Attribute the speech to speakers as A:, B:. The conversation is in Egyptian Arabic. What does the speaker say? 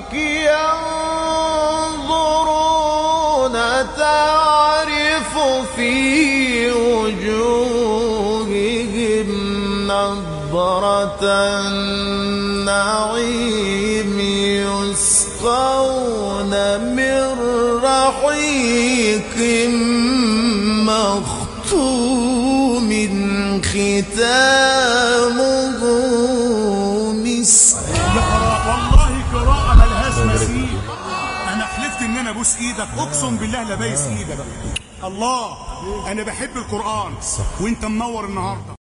A: ينظرون تعرف في وجوههم نظرة النعيم يسقون من رحيق مختوم ختامه مسك
B: يا قراء والله قراءة ملهاش مثيل انا حلفت ان انا ابوس ايدك اقسم بالله لبايس ايدك الله انا بحب القرآن وانت منور النهارده